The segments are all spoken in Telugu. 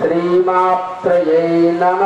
శ్రీమాత్రయే నమ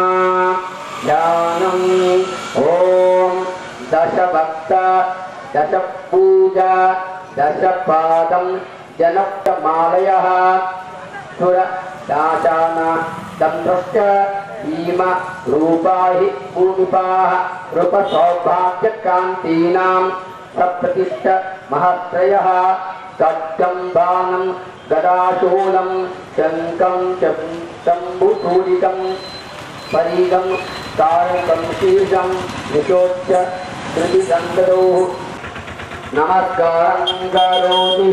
ధ్యానం ఓం దశభక్త దశ పూజ దశపాదం జనమాలయ సుర దాశాన దంభశ్చ ఈమ రూపాహి భూమిపాః రూప సౌభాగ్యకాంతీనాం సప్రతిష్ట మహాత్రయः ఖడ్గం బాణం గదాశూలం శంఖం చంబుచూడికం పరీగం కారకం శీర్షం నిశోచ్య ధృతిగంధరో నమస్కారం కరోమి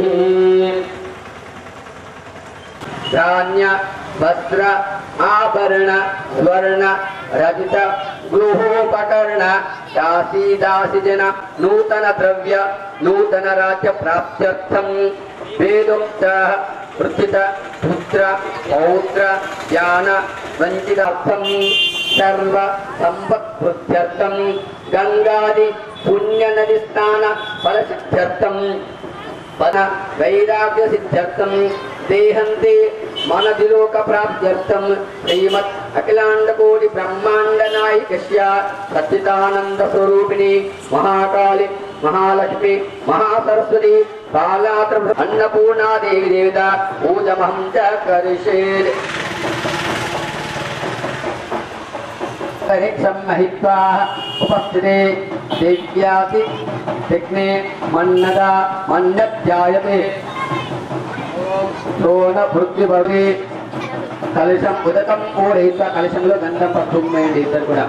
ధాన్య వస్త్ర ఆభరణ స్వర్ణ రజిత గృహోపకరణ దాసీ దాసి జన నూతన ద్రవ్య నూతన రాజ్య ప్రాప్త్యర్థం వేదోక్త వృత్తిత పుత్ర పౌత్ర జ్ఞాన వంచితార్థం సర్వ సంపత్వృత్యర్థం గంగాది పుణ్య నది స్నాన ఫలసిద్ధ్యర్థం పద వైరాగ్య సిద్ధ్యర్థం దేహంతే మనదిలోక ప్రాప్త్యర్థం శ్రీమత్ అఖిలాండ కోటి బ్రహ్మాండ నాయకస్య సచ్చిదానంద స్వరూపిణి మహాకాళి మహాలక్ష్మి మహాసరస్వతి బాలాత్ర అన్నపూర్ణా దేవి దేవత పూజమహం చ కరిషేర్ परीक्षं महित्वा उपस्थिते दिव्याति विघ्ने मन्नदा मन्यध्यायते శ్రోణ వృద్ధి భవి కలశం ఉదకం పూరయిత కలశంలో గంధం పట్టుకుపోయండి ఇద్దరు కూడా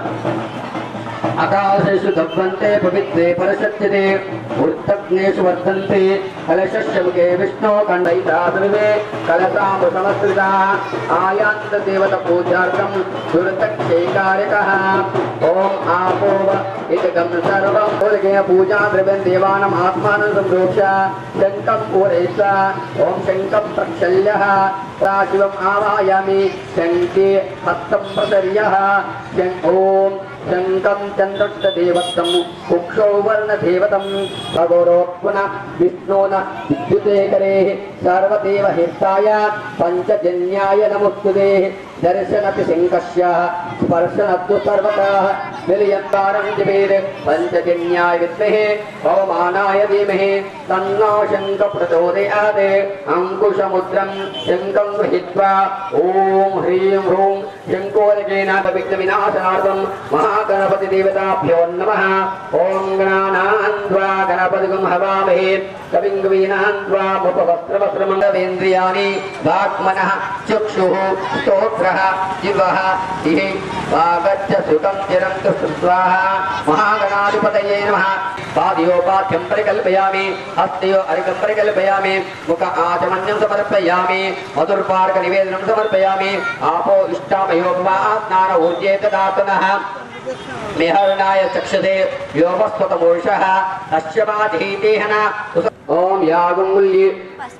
ఆకాశేషు దవ్వంతే పవిత్రే పరసత్యతే ఉత్తగ్నేషు వర్ధంతే కలశస్య ముఖే విష్ణో ఖండయితా సర్వే కలసాము సమస్కృత ఆయాంత దేవత పూజార్థం దుర్తక్షైకారికః ఓం ఆపోవ ఇదగం సర్వం పూలకే పూజా ద్రవ్యం దేవానం ఆత్మానం సంప్రోక్ష శంఖం పూరయిత ఓం శంఖం ప్రక్షల్యః శివం ఆవాయామి శంఖే హస్తం ప్రసర్యః శం- ఓం శంకం చంద్రదేవతం కుక్షో వర్ణదేవతం సగౌరవ పునః విష్ణోన విద్యుతేకరే సర్వదేవ హితాయ పంచజన్యాయ నమస్తుతే దర్శనపి శంకస్య స్పర్శనత్తు సర్వతः విలయంతారం జపేత్ పంచజన్యాయ విద్మహే పవమానాయ ధీమహి తన్నో శంఖ ప్రచోదయాత్ అంకుశముద్రం శంఖం గృహీత్వా ఓం హ్రీం హ్రూం శంకోలకేన విఘ్న వినాశనార్థం మహాగణపతి దేవతాభ్యో నమః ఓం గణానాన్వా గణపతిగం హవామహే కవిం కవీనాన్వా ఉపవస్త్రవస్త్రమండవేంద్రియాణి వాక్మనః చక్షుః స్తోత్రः జివः ఇహి వాగచ్చ సుఖం చిరంతు స్వాహ మహాగణాధిపతయే నమః పాదయోపాఖ్యం పరికల్పయామి హస్తయో అరికం పరికల్పయామి ముఖ ఆచమన్యం సమర్పయామి మధుర్పార్క నివేదనం సమర్పయామి ఆపో ఇష్టామయోపమా స్నాన ఊర్జేత దాతునః నిహరణాయ చక్షతే వ్యోమస్వతమూషः తస్యమాధీతేహన ఓం యాగముల్లి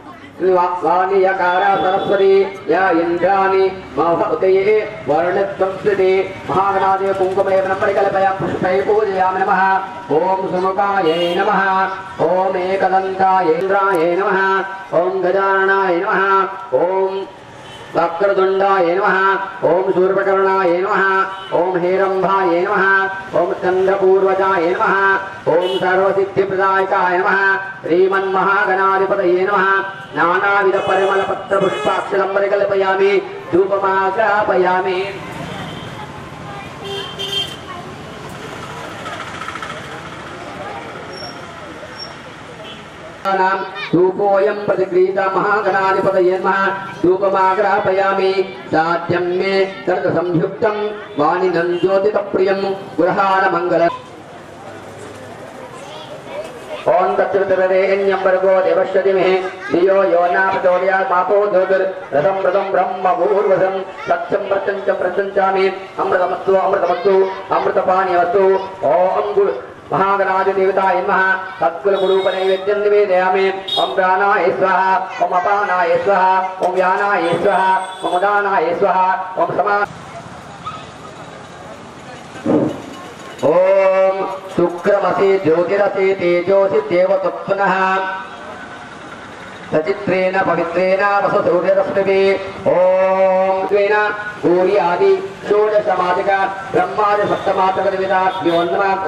వాణియకార సరస్వతి యా ఇంద్రాణి మహోదయే వర్ణత్వం స్థితి మహాగణాదే కుంకుమలేపన పరికల్పయ పుష్పై పూజయామి నమః ఓం సుముఖాయై నమః ఓం ఏకదంతాయ ఇంద్రాయ నమః ఓం గజాననాయ నమః ఓం వక్రదుండాయ నమ ఓం శూర్పకర్ణాయ నమ ఓం హేరంభాయ నమ ఓం చంద్రపూర్వజాయ నమ ఓం సర్వసిద్ధిప్రదాయకాయ నమ శ్రీమన్మహాగణాధిపతయే నమ నానావిధ పరిమళ పత్ర పుష్పాక్షరం పరికల్పయామి ధూపమాగ్రాపయామి ధూపోయం ప్రతిగృహీత మహాగణాధిపతయే నమః ధూపమాగ్రాపయామి సాధ్యం మే కర్త సంయుక్తం వాణినం జ్యోతిత ప్రియం గృహాణ మంగళ ఓం తత్సవితురేణ్యం వర్గో దేవశ్వతిమే ధియో యో నాపచోర్యాత్ మాపో జ్యోతిర్ రథం రథం బ్రహ్మ భూర్వసం సత్యం ప్రత్యంచ ప్రత్యంచామి అమృతమస్తు అమృతమస్తు అమృతపానీయమస్తు ఓం గురు మహాగణాది దేవతాయ నమః సత్కులగురూప నైవేద్యం నివేదయామి ఓం ప్రాణాయ స్వహ ఓం అపానాయ స్వహ ఓం వ్యానాయ స్వహ ఓం ఉదానాయ స్వహ ఓం సమా ఓం శుక్రమసి జ్యోతిరసి తేజోసి దేవతత్పునః సచిత్రేణ పవిత్రేణ వసూర్యరశ్మిభిः ఓం ద్వేన గౌర్యాది షోడశమాదిక బ్రహ్మాది సప్తమాతక విధాభ్యో నమః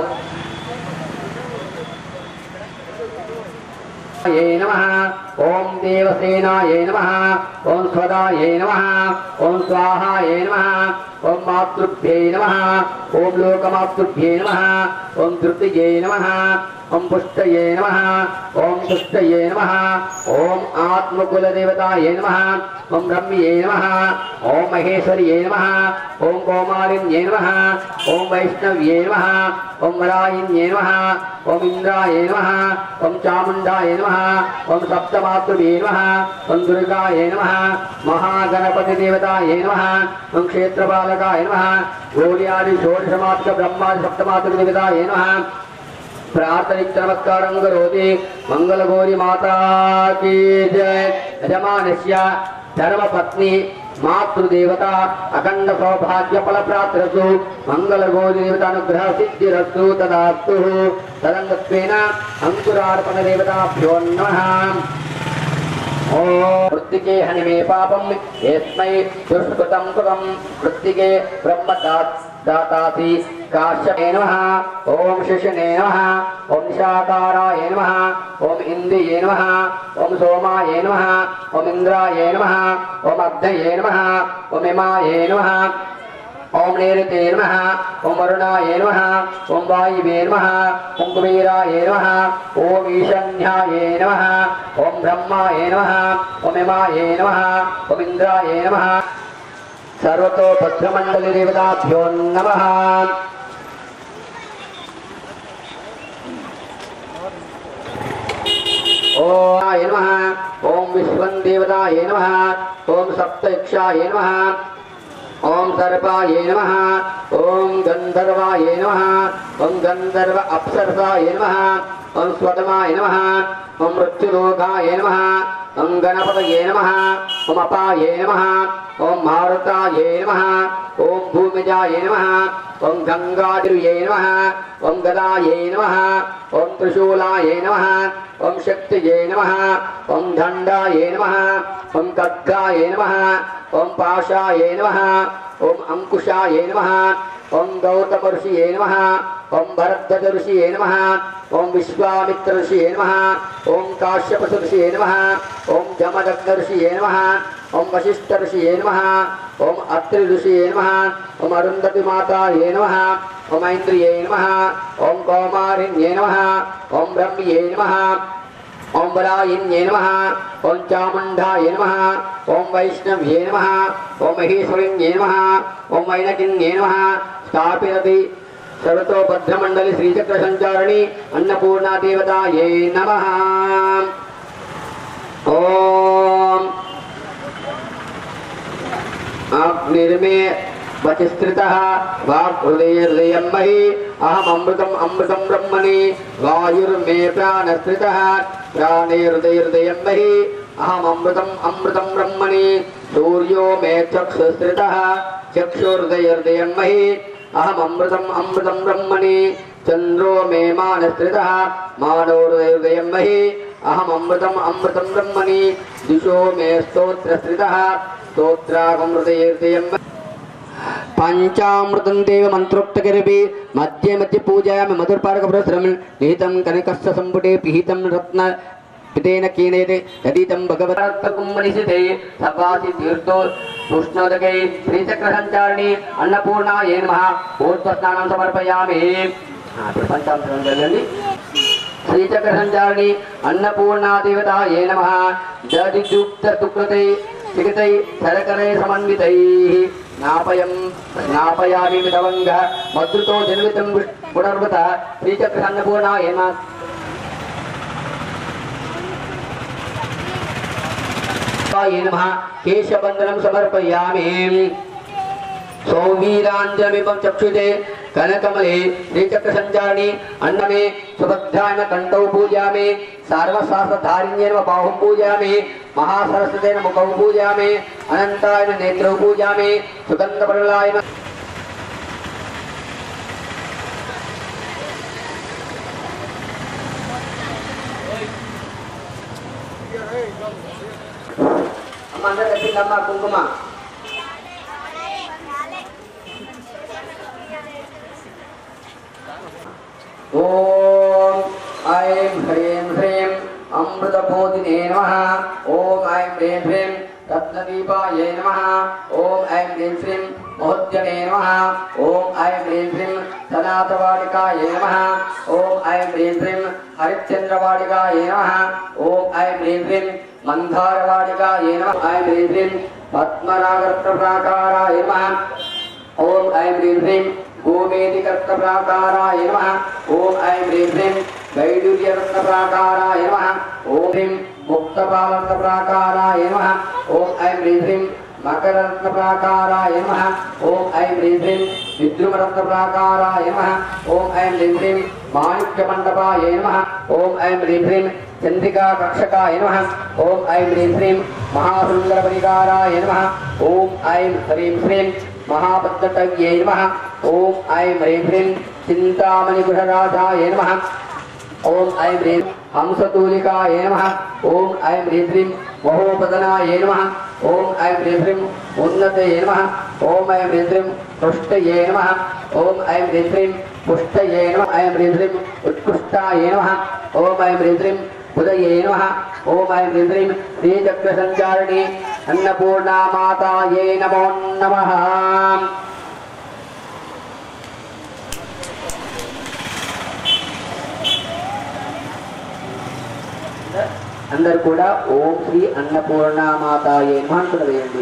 ये नमः ॐ देवसेनायै नमः ॐ स्वदायै नमः ॐ स्वाहायै नमः ॐ मातृभ्यै नमः ॐ लोकमातृभ्यै नमः ॐ धृतिये नमः ॐ पुष्टये नमः ॐ तुष्टये नमः ॐ आत्मकुलदेवतायै नमः ॐ ब्रह्म्ये नमः ॐ महेश्वर्ये नमः ॐ कौमारिण्ये नमः ॐ वैष्णव्ये नमः ॐ वरायिन्ये नमः ॐ इन्द्राय नमः ॐ चामुण्डाय नमः ॐ सप्तमातृभ्ये नमः ॐ दुर्गाय नमः महागणपतिदेवताय नमः ॐ क्षेत्रपालकाय नमः गौर्यादि षोडशमात्क ब्रह्मादि सप्तमातृदेवताय नमः प्रार्थनिक नमस्कारं करोति मंगलगौरी माता की जय यजमानस्य धर्मपत्नी मातृदेवता अखंड सौभाग्य फल प्राप्तरस्तु मंगलगौरी देवता अनुग्रह सिद्धिरस्तु तदास्तु तदंगत्वेन अंकुरार्पण देवताभ्यो नमः वृत्तिके हनिमे पापं यस्मै दुष्कृतं कृतं वृत्तिके ब्रह्मदात् दातासि काश्यपे नमः ॐ शिशने नमः ॐ शाकाराय नमः ॐ इन्द्रिये नमः ॐ सोमाय नमः ॐ इन्द्राय नमः ॐ अग्नये नमः ॐ इमाये नमः ॐ नैऋते नमः ॐ वरुणाय नमः ॐ वायुवे नमः ॐ कुबेराय नमः ॐ ईशान्याय नमः ॐ ब्रह्माय नमः ॐ इमाय नमः ॐ इन्द्राय नमः सर्वतो भद्रमण्डलदेवताभ्यो नमः ओम नमः ॐ विश्वं देवताय नमः ॐ सप्तयक्षाय नमः ॐ सर्पाय नमः ॐ गन्धर्वाय नमः ॐ गन्धर्व अप्सरसाय नमः ॐ स्वतमाय नमः ॐ मृत्युलोकाय नमः ॐ गणपतये नमः ॐ अपाय नमः ॐ मारुताय नमः ॐ भूमिजाय नमः ॐ गङ्गादिर्ये नमः ॐ गदायै नमः ॐ त्रिशूलाय नमः ॐ शक्तिये नमः ॐ दण्डाय नमः ॐ खड्गाय नमः ॐ पाशाय नमः ॐ अङ्कुशाय नमः ॐ गौतमऋषिये नमः ॐ भरद्वजऋषिये नमः ॐ विश्वामित्रऋषिये नमः ॐ काश्यपऋषिये नमः ॐ जमदग्नऋषिये नमः ॐ वसिष्ठऋषिये नमः ॐ अत्रिऋषिये नमः ॐ अरुन्धतिमाताये नमः ॐ ऐन्द्रिये नमः ॐ कौमारिण्ये नमः ॐ ब्रह्म्ये नमः ॐ बलायिन्ये नमः ॐ चामुण्डाय नमः ॐ वैष्णव्ये नमः ॐ महेश्वरिण्ये नमः ॐ वैनकिन्ये नमः स्थापिरति सर्वतो भद्रमण्डलि श्रीचक्रसञ्चारिणि अन्नपूर्णा देवतायै नमः ॐ अग्निर्मे वचिस्त्रितः वाक्हृदयहृदयं महि अहममृतम् अमृतं ब्रह्मणि वायुर्मे प्राणस्त्रितः प्राणे हृदयहृदयं महि अहममृतम् अमृतं ब्रह्मणि सूर्यो मे चक्षुस्त्रितः चक्षुर्हृदयहृदयं महि अहममृतम् अमृतं ब्रह्मणि चन्द्रो मे मानस्त्रितः मानो हृदयहृदयं महि अहममृतम् अमृतं ब्रह्मणि दिशो मे स्तोत्रस्त्रितः స్తోత్రాగం హృదయం పంచామృతం దేవ మంత్రోక్తగర్భే మధ్య మధ్య పూజయామి మధుర్పారక పురస్రం నిహితం కనకస్య సంపుటే పిహితం రత్న పితేన కీనేదే యదీతం భగవతకుమ్మనిసితే సవాసి తీర్థో ఉష్ణోదకై శ్రీచక్ర సంచారిణి అన్నపూర్ణాయ నమః ఊర్ధ్వస్నానం సమర్పయామి ఆ, ఇప్పుడు పంచామృతం వెళ్ళండి శ్రీచక్ర సంచారిణి అన్నపూర్ణా దేవతాయే నమ దదిదుక్త తుక్రతై చికితై శరకరై సమన్వితై స్నాపయం స్నాపయామి మితవంగ మధుతో జన్మితం పునర్వత శ్రీచక్ర అన్నపూర్ణాయ నమ నమ కేశబంధనం సమర్పయామి సౌవీరాంజమిమం చక్షుతే కనకమలే శ్రీచక్ర సంచారిణి అన్నమే సుభద్రాయణ కంఠౌ పూజామి సార్వశాస్త్రధారిణ్యేన బాహుం పూజామి మహాసరస్వతేన ముఖౌ పూజామి అనంతాయన నేత్రౌ పూజామి సుగంధపరులాయన అమ్మ అందరు కట్టిందమ్మా కుంకుమ ఓం ఐం హ్రీం హ్రీం అమృతబోధినే నమ ఓం ఐం హ్రీం హ్రీం రత్నదీపాయ నమ ఓం ఐం హ్రీం శ్రీం మహోద్యమే నమ ఓం ఐం హ్రీం శ్రీం సనాతవాడికాయ నమ ఓం ఐం హ్రీం శ్రీం హరిశ్చంద్రవాడికాయ నమ ఓం ఐం హ్రీం శ్రీం మందారవాడికాయ నమ ఐం హ్రీం శ్రీం పద్మరాగర్తప్రాకారాయ నమ ఓం ఐం హ్రీం హ్రీం గోమేదికర్తప్రాకారాయ నమ ఓం ఐం హ్రీం హ్రీం వైడూర్యరత్నప్రాకారాయ నమ ఓం హ్రీం ముక్తపాలరత్నప్రాకారాయ నమ ఓం ఐం హ్రీం హ్రీం మకరరత్నప్రాకారాయ నమ ఓం ఐం హ్రీం హ్రీం విద్రుమరత్నప్రాకారాయ నమ ఓం ఐం హ్రీం హ్రీం మాణిక్యమండపాయ నమ ఓం ఐం హ్రీం హ్రీం చంద్రికా కక్షకాయ నమ ఓం ఐం హ్రీం హ్రీం మహాసుందరపరికారాయ నమ ఓం ఐం హ్రీం హ్రీం మహాపద్దటవ్యై నమ ఓం ఐం హ్రీం హ్రీం చింతామణిగృహరాజాయ నమ ఓం ఐం హ్రీం హంసతూలికాయ నమ ఓం ఐం హ్రీం హ్రీం మహోపదనాయ నమ ఓం ఐం హ్రీం హ్రీం ఉన్నతయ నమ ఓం ఐం హ్రీం హ్రీం పృష్టయే నమ ఓం ఐం హ్రీం హ్రీం పుష్టయే నమ ఐం హ్రీం హ్రీం ఉత్కృష్టాయ నమ ఓం ఐం హ్రీం హ్రీం ఉదయే నమ ఓం ఐం హ్రీం హ్రీం శ్రీచక్ర సంచారిణి అన్నపూర్ణా మాతాయే నమో నమః అందరు కూడా ఓం శ్రీ అన్నపూర్ణామాతాయే నమ అనుకుని వేయండి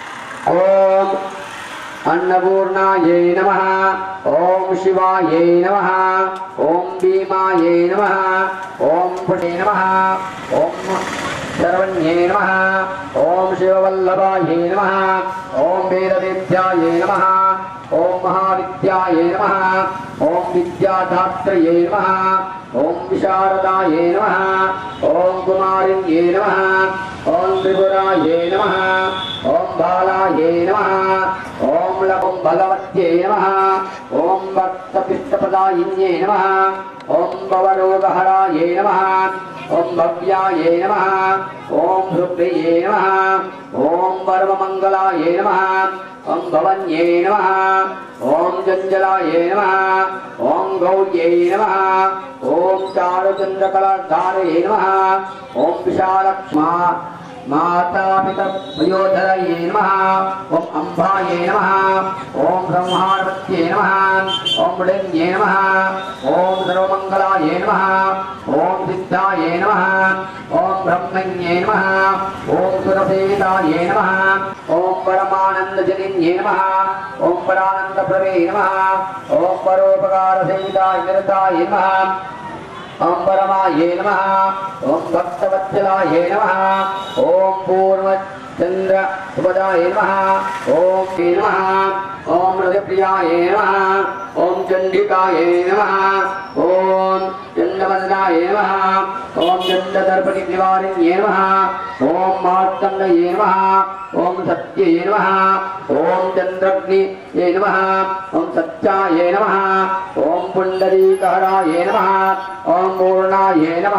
ఓం అన్నపూర్ణాయే నమ ఓం శివాయే నమ ఓం భీమాయే నమ ఓం పుణే నమ ఓం శరవణ్యే నమ ఓం శివవల్లభాయే నమ ఓం వేదవిద్యాయే నమ ఓం మహావిద్యాయే నమ ఓం విద్యాదాత్రయే నమ ఓం విశారదాయే నమ ఓం కుమారిణ్యే నమ ఓం త్రిపురాయే నమ ఓం బాలాయే నమ ఓం లవం భగవత్యే నమ ఓం భక్తపిష్టపదాయిన్యే నమ ఓం భవరోగహరాయే నమ ఓం భవ్యాయే నమ ఓం హృదయే నమ ఓం పరమమంగళాయే నమ ఓం భవన్యే నమ ఓం జంజలాయే నమ ఓం గౌర్యే నమ ఓం చారుచంద్రకళాధారయే నమ ఓం విశాలక్ష్మా మాతాపిత వయోధరయే నమ ఓం అంబాయే నమ ఓం బ్రహ్మాణవత్యే నమ ఓం మృడన్యే నమ ఓం సర్వమంగళాయే నమ ఓం సిద్ధాయే నమ ఓం బ్రహ్మణ్యే నమ ఓం సురసేవితాయే నమ ఓం పరమానందజనిన్యే నమ ఓం పరానందప్రవే నమ ఓం పరోపకారసేవితాయ నిరతాయ నమ ఓం పరమాయే నమ ఓం భక్తవత్సలాయే నమ ఓం పూర్వచంద్ర ఉపదాయ నమ ఓం శ్రీ నమ ఓం హృదయప్రియాయ నమ ఓం చండికాయ నమ ఓం చండవదనాయ నమ ఓం చండదర్పణి నివారిణ్యే నమ ఓం మార్తండయే నమ ఓం సత్యే నమ ఓం చంద్రగ్ని నమ ఓం సత్యాయ నమ ఓం పుండరీకహరాయ నమ ఓం పూర్ణాయ నమ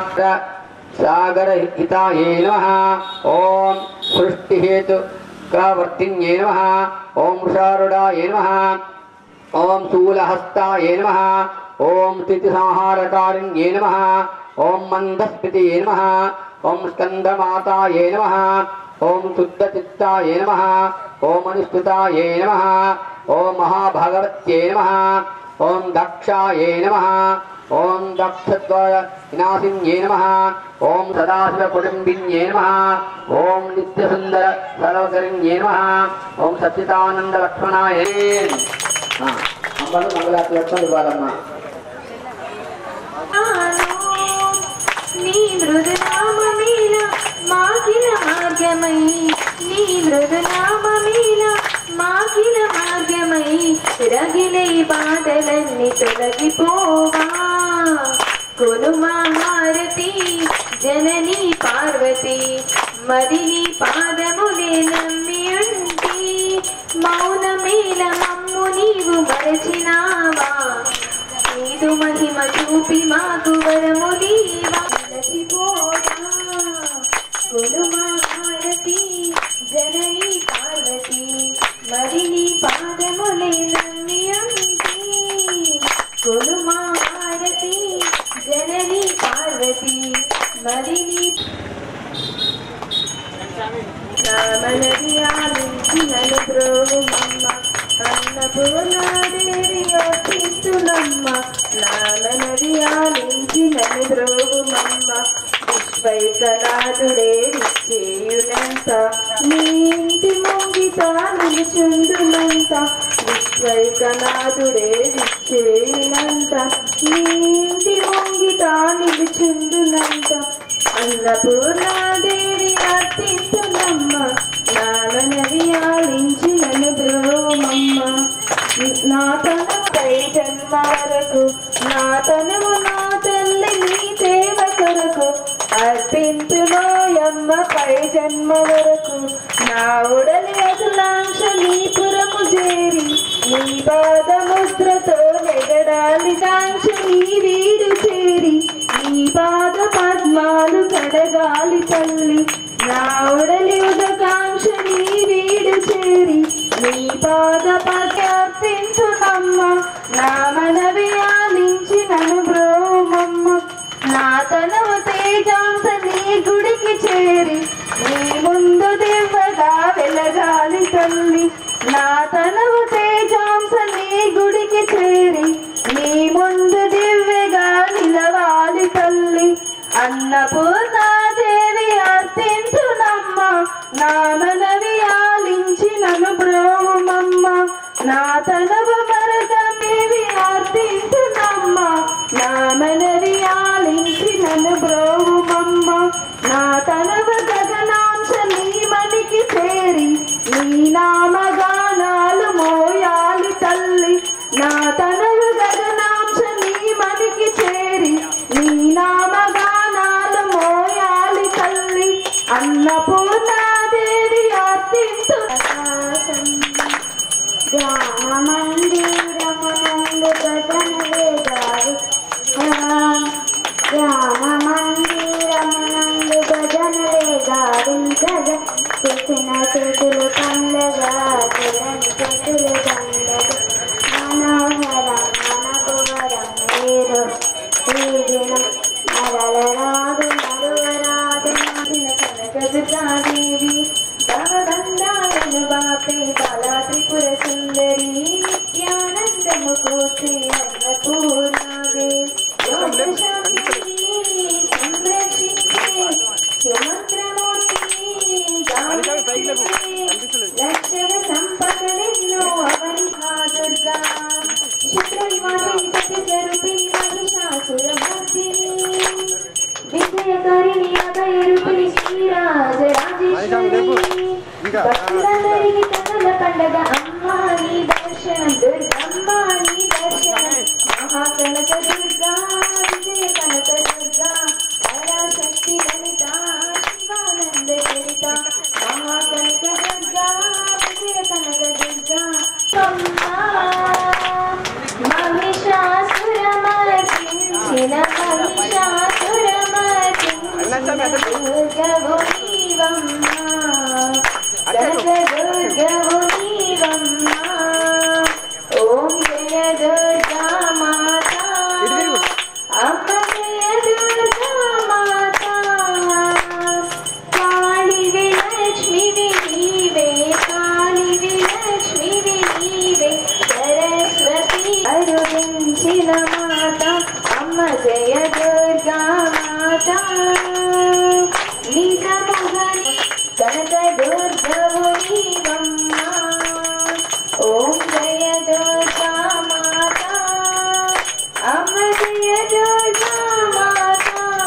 సాగరహితాయ నమ ఓం సృష్టిహేతు కావర్తిన్యే నమ ఓం వృషారుడాయ నమ ఓం శూలహస్తాయ నమ ఓం స్థితిసంహారకారిణ్యే నమ ఓం మందస్మితే నమ ఓం స్కందమాతాయ నమ ఓం శుద్ధచిత్తాయ నమ ఓం అనుష్ఠితాయ నమ ఓం మహాభగవత్యే నమ ఓం దక్షాయ నమ ఓం దక్షద్వార వినాశిన్యే నమ ఓం సదాశివ కుటుంబిన్యే నమ ఓం నిత్యసుందర సర్వకరిణ్యే నమ ఓం సచ్చిదానంద లక్ష్మణాయ అమ్మను మంగళాతి లక్ష్మణ్ ఇవ్వాలమ్మా నీ మృదునామమేల మాకిల మార్గమై నీ మృదునామమేల మాకిల మార్గమై రగిలై బాధలన్నీ తొలగిపోవా కొనుమాహారతి జనని పార్వతి మదిని పాదములే నమ్మి ఉంటి మౌనమేల మమ్ము నీవు మరచినావా నీదు మహిమ చూపి మాకు వరములీవా నసిపోదా కొనుమా హారతి జనని పార్వతి మరిని పాదములే నమ్మి ఉంటే కొలుమా హారతి జనని పార్వతి మరిని నామనది ఆలించినను ద్రోవమ్మ అన్నపూర్ణాదేవి యోచిస్తునమ్మ నామనది ఆలించినను ద్రోవమ్మ విశ్వైకనాథుడే విచ్చేయునంత నీ ఇంటి ముంగిట నిలుచుండునంత విశ్వైకనాథుడే విచ్చేయునంత నీ ఇంటి ముంగిట నిలుచుండునంత అన్నపూర్ణాదేవి అర్పించునమ్మ నామనది ఆలించి నన్ను ద్రోమమ్మ నా తనపై జన్మ వరకు నా తనము నా తల్లి నీ సేవ కొరకు అర్పించునోయమ్మ పై జన్మ వరకు నా ఉడలి అసలాంశ నీ పురము చేరి నీ పాదముద్రతో నెగడాలి కాంక్ష నీ వీడు చేరి నీ పాద పద్మాలు కడగాలి తల్లి నా ఉడలి ఉదకాంక్ష నీ వీడు చేరి నీ పాద పద్యార్పించునమ్మ నా మనవి ఆలించి నన్ను బ్రోమమ్మ నా తనవు తేజాంస నీ గుడికి చేరి నీ ముందు దివ్వగా వెలగాలి తల్లి నా తనవు తేజాంస నీ గుడికి చేరి నీ ముందు దివ్యగా నిలవాలి తల్లి అన్నపూర్ణాదేవి అర్పించునమ్మ నా మనవి ఆలించి నన్ను బ్రోమమ్మ నా తనవు మరగమేవి అర్పించునమ్మ నా మనవి ఆలించి నన్ను బ్రోమమ్మ నా తనవు గగనాంశ నీ మనికి చేరి నీ నామగానాలు మోయాలి తల్లి నా తనవు గగనాంశ నీ మనికి చేరి నీ నామగానాలు మోయాలి తల్లి అన్నపూర్ణాదేవి అర్పించు ధ్యాన మందిరమునందు భజనలే గారు ధ్యాన మందిరమునందు భజనలే గావించగా చేసిన చేతులు పండగా చూడని చేతులు పండగా మనోహరం మనకు వరం మీరు ఈ దినం మరలరాదు మరువరాదు కనకదుర్గాదేవి భవగంధాలను బాపే బాలా త్రిపుర సుందరి నిత్యానందము కూర్చే అన్నపూర్ణాదేవి లోకశాంతిని సంరక్షించే సుమంత్రమూర్తి లక్షణ సంపదలెన్నో అవని దుర్గా శుక్రనివాసి సత్యస్వరూపిణి మహిషాసురమర్దిని విజయకారిణి అభయరూపిణి శ్రీరాజరాజేశ్వరి భక్తులందరికీ కన్నుల పండగ అమ్మా నీ దర్శనం దుర్గమ్మ నీ దర్శనం మహాకనక దుర్గా విజయ కనక దుర్గా పరాశక్తి లలిత శివానంద చరిత మహాకనక దుర్గా విజయ కనక దుర్గా అమ్మా మహిషాసురమర్చించిన మహిషాసురమర్చించిన దుర్గవు నీవమ్మా కనకదుర్గవు నీవమ్మా ఓం జయ దుర్గా మాత అమ్మ జయ దుర్గా మాత కాళివి లక్ష్మివి నీవే కాళివి లక్ష్మివి నీవే సరస్వతి అరుణించిన మాత అమ్మ జయ దుర్గా మాత నిజముగని కనక దుర్గవు నీవమ్మా ఓం జయ దుర్గా మాత అమ్మ జయ దుర్గా మాత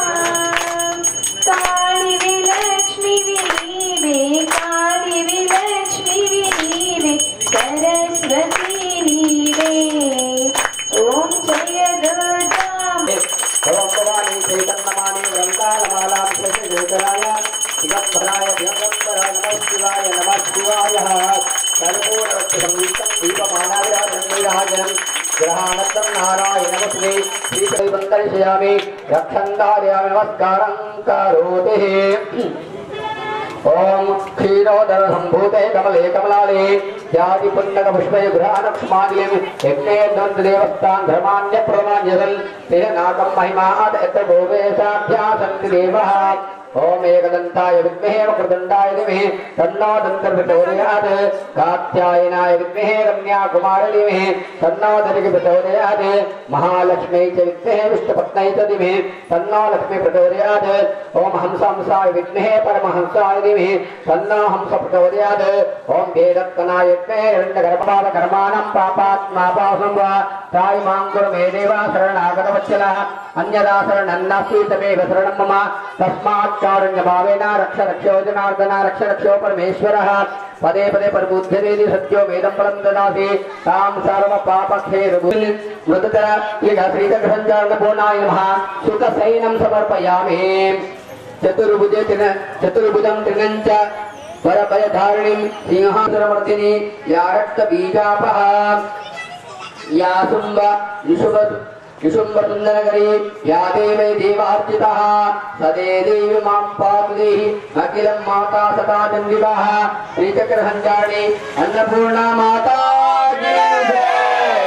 కాళి విలక్ష్మి నీవే కాళి విలక్ష్మి నీవే సరస్వతి నీవే ఓం జయ దుర్గా భగవాని చైతన్యమాని గ్రంథాలమాలాం శేషరాయ దిగంబరాయ దిగంబరాయ నమ శివాయ నమ శివాయ కర్పూరవత్తు సంయుక్తం దీపమాలావిరాజనం గ్రహానత్తం నారాయణమస్తే శ్రీశైవం దర్శయామి రక్షం ధారయామి నమస్కారం కరోతి ఓం క్షీరోదర సంభూతే కమలే కమలాలే జాతి పున్నక పుష్పయ గృహానక్ష్మానియం యజ్ఞే దంత దేవస్థాన్ ధర్మాన్య ప్రమాణ్యసల్ తేన నాకం మహిమాద ఎత్ర భోవేశాభ్యాసంతి దేవః ఓం ఏకదంతాయ విద్మహే వక్రదండాయ ధీమహి తన్నో దంతర్ప్రచోదయాత్ కాత్యాయనాయ విద్మహే రమ్యాకుమార ధీమహి తన్నో ధరికి ప్రచోదయాత్ మహాలక్ష్మీ చ విద్మహే విష్ణుపత్నై చ ధీమహి తన్నో లక్ష్మీ ప్రచోదయాత్ ఓం హంసంసాయ విద్మహే పరమహంసాయ ధీమహి తన్నో హంస ప్రచోదయాత్ ఓం వేదత్వనాయ విద్మహే హిరణ్యగర్భపాద కర్మాణం పాపాత్మాపాసం వా తాయి మాం కురు మే దేవా శరణాగతవత్సల అన్యదా శరణన్నాస్తి తమేవ శరణం మమ తస్మాత్ కారుణ్యభావేన రక్ష రక్షో జనార్దన రక్ష రక్షో పరమేశ్వరः పదే పదే పరిబుద్ధరేది సత్యో వేదం ఫలం దదాసి తాం సర్వ పాపక్షేరు మృతతర ఇక శ్రీచక్రసంచారణ పూర్ణాయ నమః సుఖ సైనం సమర్పయామి చతుర్భుజే తిన చతుర్భుజం త్రినంచ వరభయధారిణిం సింహాసురమర్దిని యా రక్త బీజాపహ या शुम्भ निशुभ निशुम्भ सुन्दरकरी या देवै देवार्चितः सदे देवी मां पातु देहि अखिलं माता सदा चन्द्रिकाः श्रीचक्रसञ्चारिणी अन्नपूर्णा माता की जय।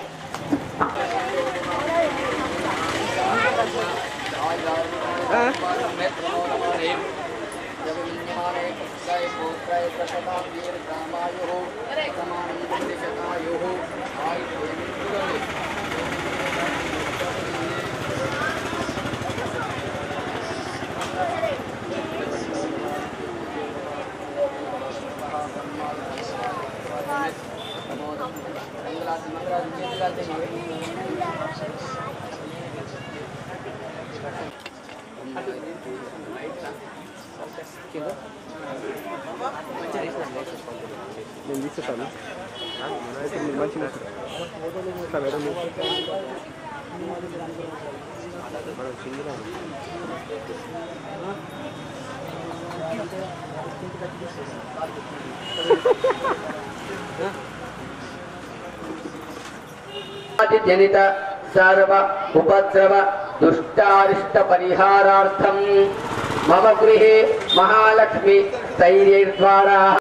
నేను తీసుకుంటాను అయితే మీరు మంచిగా ఇస్తా మేడం మనం సింగిల్ జనిత సర్వ ఉపద్రవ దుష్టారిష్ట పరిహారార్థం మమ గృహే మహాలక్ష్మి స్థైర్యద్వారా